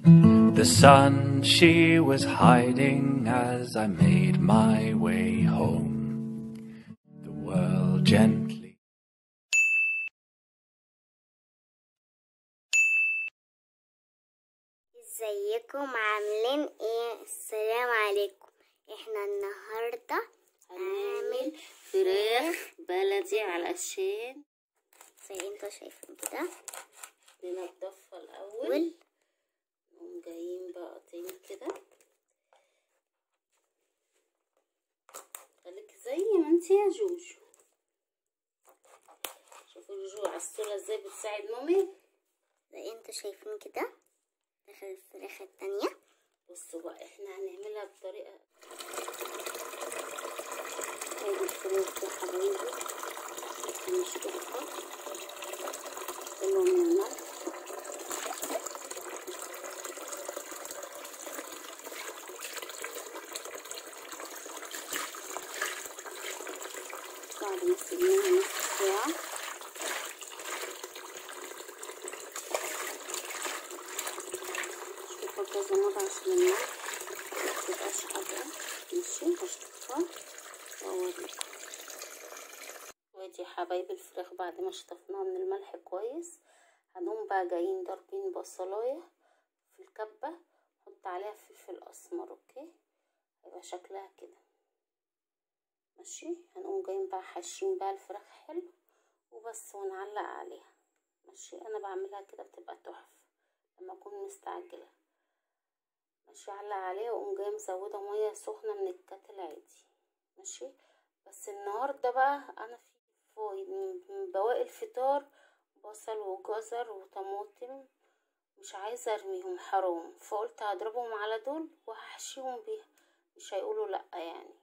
The sun she was hiding as I made my way home. The world gently. ازيكم عاملين ايه السلام عليكم احنا النهارده هنعمل فراخ بلدي علشان زي انتوا شايفين كده ننضفها الأول وال نقوم جايين بقى قاطعين كده خليك زي ما انت يا جوجو شوفوا جوجو عسولة ازاي بتساعد مامي زي انتوا شايفين كده داخل الفراخ التانية بصوا بقى احنا هنعملها بطريقة ادي الفراخ يا حبايبي هنشطفها كله من الملح بعد ما سيبناها نص ساعة شوفوا كذا مرة عشان الملح متبقاش حادقة ماشي هشطفها واوريكم وادي يا حبايبي الفراخ بعد ما شطفناها من الملح كويس هنقوم بقى جايين ضاربين بصلاية في الكبة نحط عليها فلفل اسمر اوكي هيبقى شكلها كده ماشي هنقوم جايين بقى حاشين بقى الفراخ حلو وبس ونعلق عليها ماشي انا بعملها كده بتبقى تحفة لما اكون مستعجلة ماشي علق عليها واقوم جايه مزوده ميه سخنه من الكاتل عادي ماشي بس النهارده بقى انا في فويد من بواقي الفطار بصل وجزر وطماطم مش عايزه ارميهم حرام فقلت هضربهم على دول وهحشيهم بيها مش هيقولوا لا يعني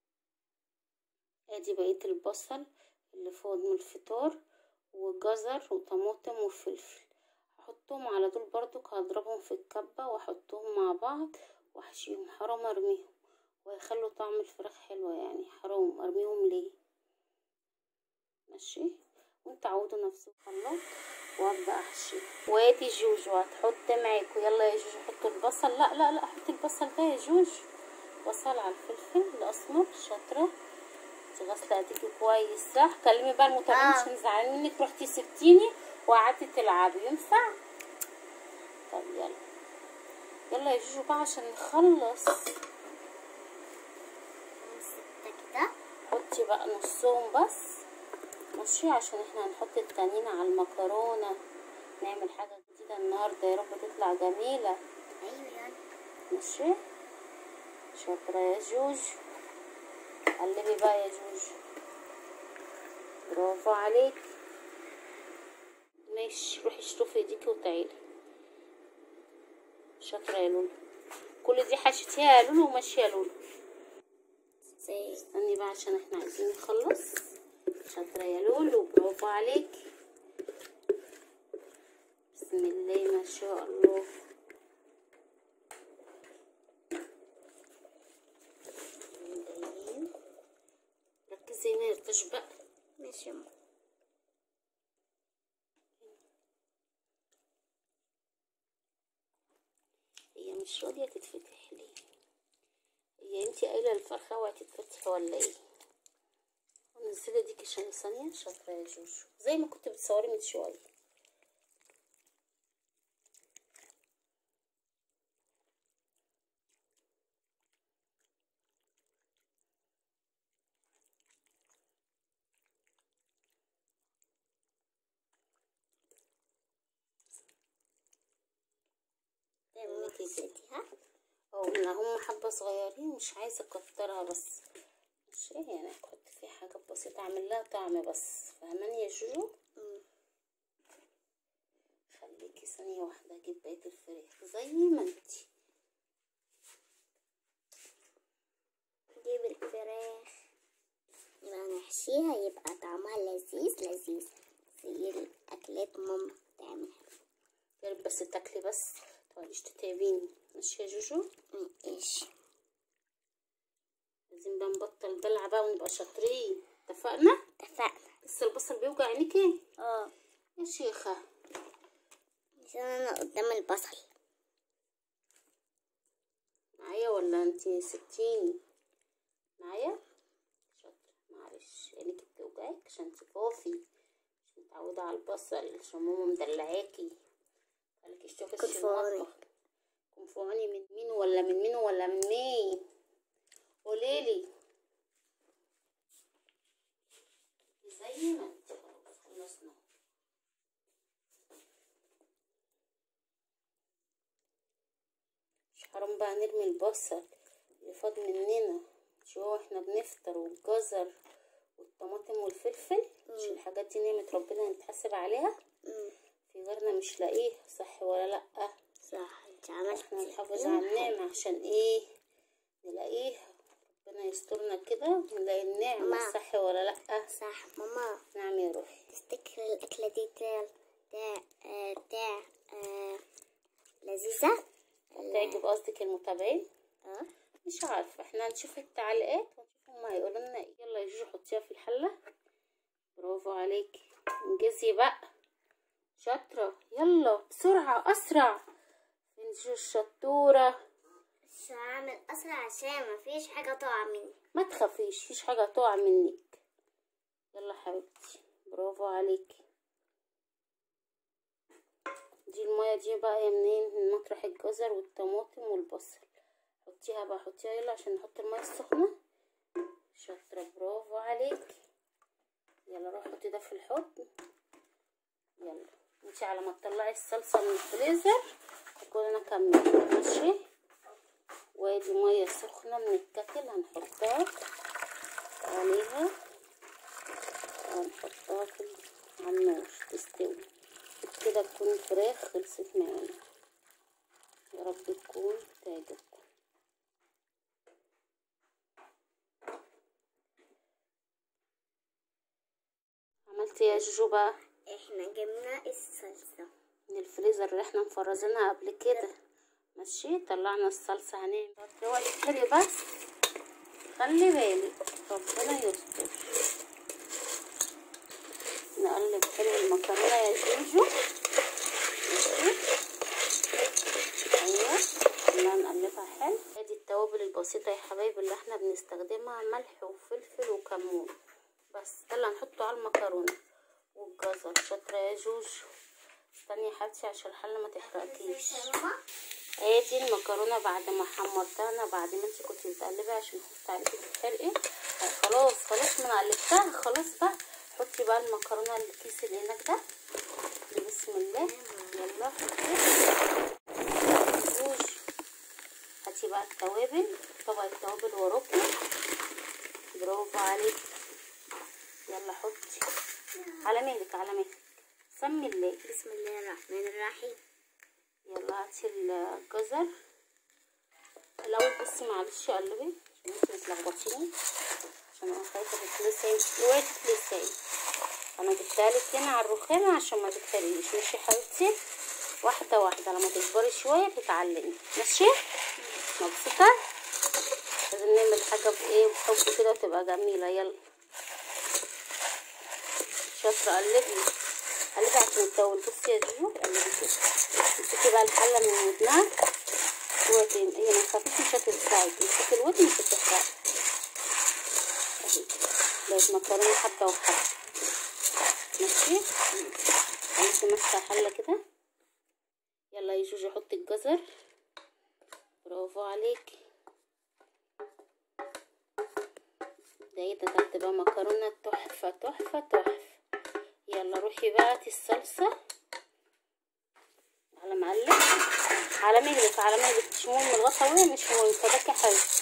ادي بقيه البصل اللي فوق من الفطار وجزر وطماطم وفلفل هحطهم على دول برضو هضربهم في الكبة واحطهم مع بعض واحشيهم حرام ارميهم ويخلوا طعم الفراخ حلوة يعني حرام ارميهم ليه ماشي وانت عودوا نفس الخلاط وابدا احشي وادي جوجو هتحط معاكوا يلا يا جوجو حطوا البصل لا لا لا حطي البصل ده يا جوجو بصل على الفلفل الاسمر شاطره انت غاسله ايديكي كويس صح كلمي بقى المتابعين آه. عشان زعلانين منك رحتي سبتيني وقعدتي تلعبي ينفع طب يلا يلا يا جوجو بقى عشان نخلص ستة كده حطي بقى نصهم بس ماشي عشان احنا هنحط التانيين على المكرونة نعمل حاجة جديدة النهاردة يا رب تطلع جميلة ايوه ماشي شاطرة يا جوج قلبي بقى يا جوج برافو عليك ماشي روحي اشطفي ايديكي وتعالي شاطرة يا لولو كل دي حشيتيها يا لولو وماشية يا لولو زي استني بقى عشان احنا عايزين نخلص شاطرة يا لولو برافو عليك بسم الله ما شاء الله جايين. ركزي هنا يرتش بقى ماشي يا ماما. هي مش راضية تتفتح ليه هي انتي قايلة الفرخة وهتتفتح ولا ايه نزلي ديكي عشان ثانية شاطرة يا جوجو زي ما كنت بتصوري من شوية تعملي كده اه ان هم حبة صغيرين مش عايزة اكترها بس مش يعني احط فيها حاجة بسيطة اعمل لها طعم بس فاهماني يا جوجو مم. خليكي ثانية واحدة اجيب بقية الفراخ زي ما انتي نجيب الفراخ يبقى نحشيها يبقى طعمها لذيذ لذيذ زي الأكلات ماما بتعملها يا رب بس تاكلي بس متقعديش تتعبيني ماشي يا جوجو ماشي عايزين بقى نبطل دلع بقى ونبقى شاطرين اتفقنا اتفقنا بس البصل بيوجع عينيكي اه يا شيخة عشان انا قدام البصل ولا انتي سبتيني معايا شاطرة معلش عينيك بتوجعك عشان انتي فوفي مش متعودة على البصل عشان ماما مدلعاكي خليكي تشوفي كنت فوقاني. كن فوقاني من مين ولا من مين ولا من مين قوليلي زي ما انت خلاص خلصنا مش حرام بقى نرمي البصل اللي فاض مننا شو احنا بنفطر والجزر والطماطم والفلفل مش الحاجات دي نعمة ربنا نتحاسب عليها مم. في غيرنا مش لاقيه صح ولا لأ صح انت عملت احنا نحافظ على النعمة عشان ايه نلاقيها ربنا يسترنا كده ونلاقي النعمة ماما. صح ولا لأ صح ماما نعم يا روحي تفتكر الأكلة دي بتاع بتاع آه، بتاع آه، لذيذة تعجب قصدك المتابعين اه مش عارفة احنا هنشوف التعليقات ونشوف هما هيقولوا لنا ايه يلا يا جوجو حطيها في الحلة برافو عليكي انجزي بقى شاطرة يلا بسرعة أسرع فين جوجو الشطورة بس هعمل أسرع عشان مفيش حاجة تقع مني ما تخافيش مفيش حاجة تقع منك يلا حبيبتي برافو عليكي دي المية دي بقى هي منين من مطرح الجزر والطماطم والبصل حطيها بقى حطيها يلا عشان نحط المية السخنة شاطرة برافو عليكي يلا روح حطي ده في الحوض يلا انتي على ما تطلعي الصلصة من الفريزر اكون انا كملت ماشي وادي مية سخنة من الكتل هنحطها عليها وهنحطها في ال- على النار تستوي كده تكون الفراخ خلصت معانا يا رب تكون تعجبكم عملت ايه يا جوجو بقى احنا جبنا الصلصة من الفريزر اللي احنا مفرزينها قبل كده ماشي طلعنا الصلصة هنعمل هو يتحرق بس خلي بالك ربنا يستر نقلب حلو المكرونة يا جوجو ماشي ايوه خلينا نقلبها حلو ادي التوابل البسيطة يا حبايبي اللي احنا بنستخدمها ملح وفلفل وكمون بس ده اللي هنحطه على المكرونة والجزر شاطرة يا جوجو استني يا حبيبتي عشان الحلة ما تحرقكيش هي دي المكرونة بعد ما حمرتها انا بعد ما انت كنت بتقلبي عشان احط عليكي تتحرقي آه، خلاص خلاص ما انا قلبتها خلاص بقى حطي بقى المكرونة الكيس اللي هناك ده بسم الله يلا حطي روج هاتي بقى التوابل طبق التوابل وراكي برافو عليك يلا حطي على مهلك على مهلك سمي الله بسم الله الرحمن الرحيم يلا هاتي الجزر الاول بصي معلش قلبي عشان انتي بتلخبطيني عشان انا خايفه تتلسعي اوعي تتلسعي انا جبتها لك هنا على الرخامه عشان ما تتحرقيش ماشي يا حبيبتي واحده واحده لما تكبري شويه تتعلمي ماشي مبسوطه لازم نعمل حاجه بايه بحب كده وتبقى جميله يلا شاطره قلبي قلبي عشان التول بصي يا جوجو قلبي كده امسكي بقى الحله من ودنها ودن هي ما تخافيش مش هتلسعك امسكي الودن مش هتحرق اهي بقت مكرونه حبه وحبه ماشي خليكي ماسكه الحله كده يلا يا جوجو حطي الجزر برافو عليكي ده ايه ده ده تبقى مكرونه تحفه تحفه تحفه يلا روحي بقى هاتي الصلصه على معلق على مهلك على مهلك مش مهم الغطا مش مهم فداك يا حبيبتي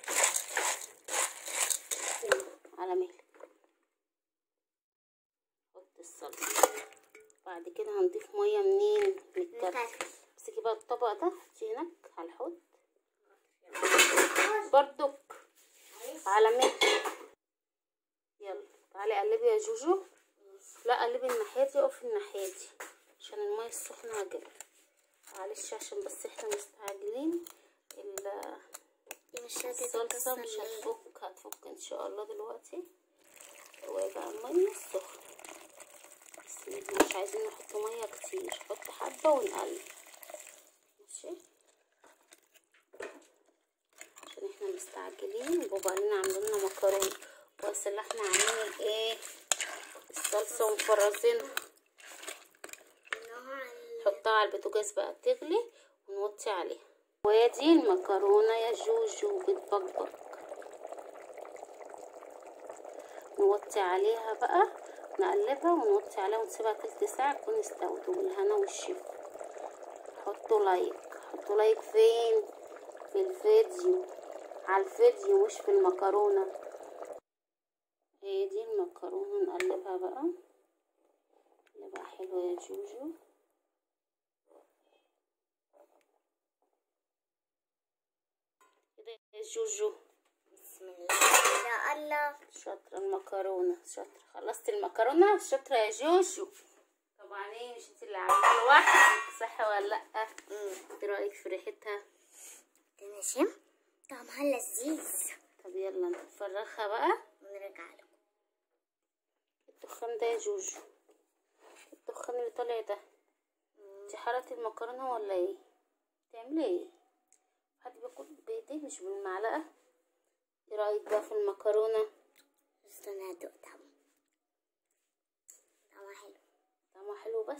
على مهلك حط الصلصه بعد كده هنضيف ميه منين من الكتل امسكي بقى الطبق ده حطيه هناك على الحوض بردك على مهلك يلا تعالي قلبي يا جوجو لا قلبي الناحيه دي اقفي الناحيه دي عشان الميه السخنه هجيبها معلش عشان بس احنا مستعجلين ال- دي مش الصلصه هتتكسر مش ليه؟ هتفك هتفك ان شاء الله دلوقتي هو بقى الميه السخنه بسم الله مش عايزين نحط ميه كتير حط حبه ونقلب ماشي مستعجلين بابا قال لنا عاملين لنا مكرونه بس اللي احنا عاملين الايه الصلصه ومفرزينها نحطها على البوتاجاز بقى تغلي ونوطي عليها وادي المكرونه يا جوجو بتبقبق نوطي عليها بقى نقلبها ونوطي عليها ونسيبها تلت ساعة تكون استوت وبالهنا والشفا حطوا لايك حطوا لايك فين في الفيديو على الفيديو مش في المكرونة هي دي المكرونة نقلبها بقى نقلبها حلوة يا جوجو كده يا جوجو بسم الله يا الله شاطرة المكرونة شاطرة خلصت المكرونة شاطرة يا جوجو طبعا ايه مش انت اللي عاملاها لوحدك صح ولا لأ؟ ايه رأيك في ريحتها؟ تمام طعمها لذيذ طب يلا نفرخها بقى ونرجع لكم الدخان ده يا جوجو الدخان اللي طالع ده انت حرقتي المكرونة ولا ايه؟ بتعملي ايه؟ حد بياكل بايديه مش بالمعلقة ايه رأيك بقى في المكرونة؟ استنى ادوق طعمه طعمها حلو طعمها حلو بس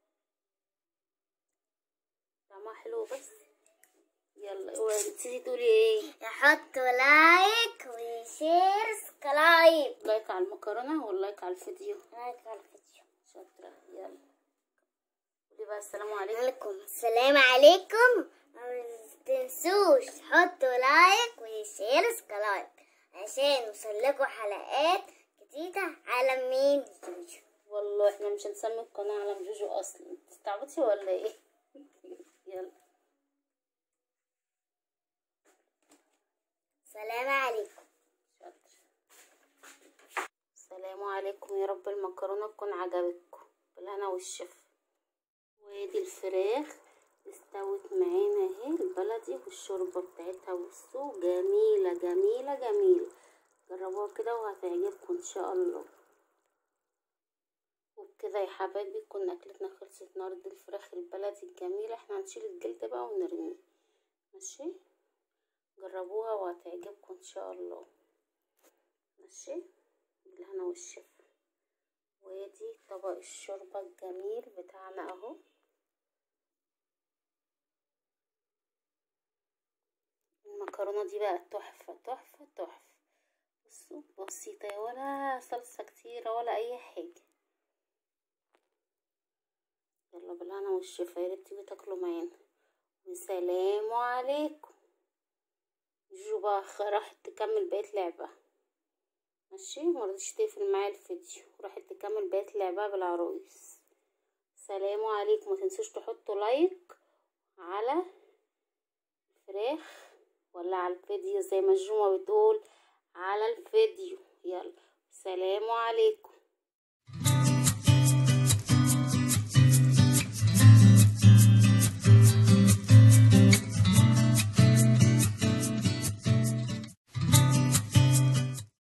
طعمها حلو بس يلا اوعي نسيتي تقولي ايه يحطوا لايك وشير سبسكرايب لايك على المكرونة واللايك على الفيديو لايك على الفيديو شاطرة يلا قولي بقى السلام عليكم عليكم السلام عليكم ما تنسوش تحطوا لايك وشير سبسكرايب عشان يوصلكوا حلقات جديدة على مين جوجو والله احنا مش هنسمي القناة على جوجو اصلا تستعبطي ولا ايه يلا سلام عليكم شاطر السلام عليكم يا رب المكرونة تكون عجبتكم بالهنا والشفا وادي الفراخ استوت معانا اهي البلدي والشوربة بتاعتها بصوا جميلة جميلة جميلة جربوها كده وهتعجبكم ان شاء الله وبكده يا حبايبي كنا اكلتنا خلصت النهارده الفراخ البلدي الجميلة احنا هنشيل الجلد بقى ونرميه ماشي جربوها وهتعجبكم ان شاء الله ماشي بالهنا والشفا وادي طبق الشوربة الجميل بتاعنا اهو المكرونة دي بقى تحفة تحفة تحفة بصوا بسيطة ولا صلصة كتيرة ولا اي حاجة يلا بالهنا والشفا يا ريت تيجوا تاكلوا معانا وسلام عليكم جوجو بقى راحت تكمل بقية لعبة ماشي مرضتش تقفل معايا الفيديو راحت تكمل بقية لعبها بالعرايس سلام عليكم ما تنسوش تحطوا لايك على الفراخ ولا على الفيديو زي ما جوجو بتقول على الفيديو يلا سلام عليكم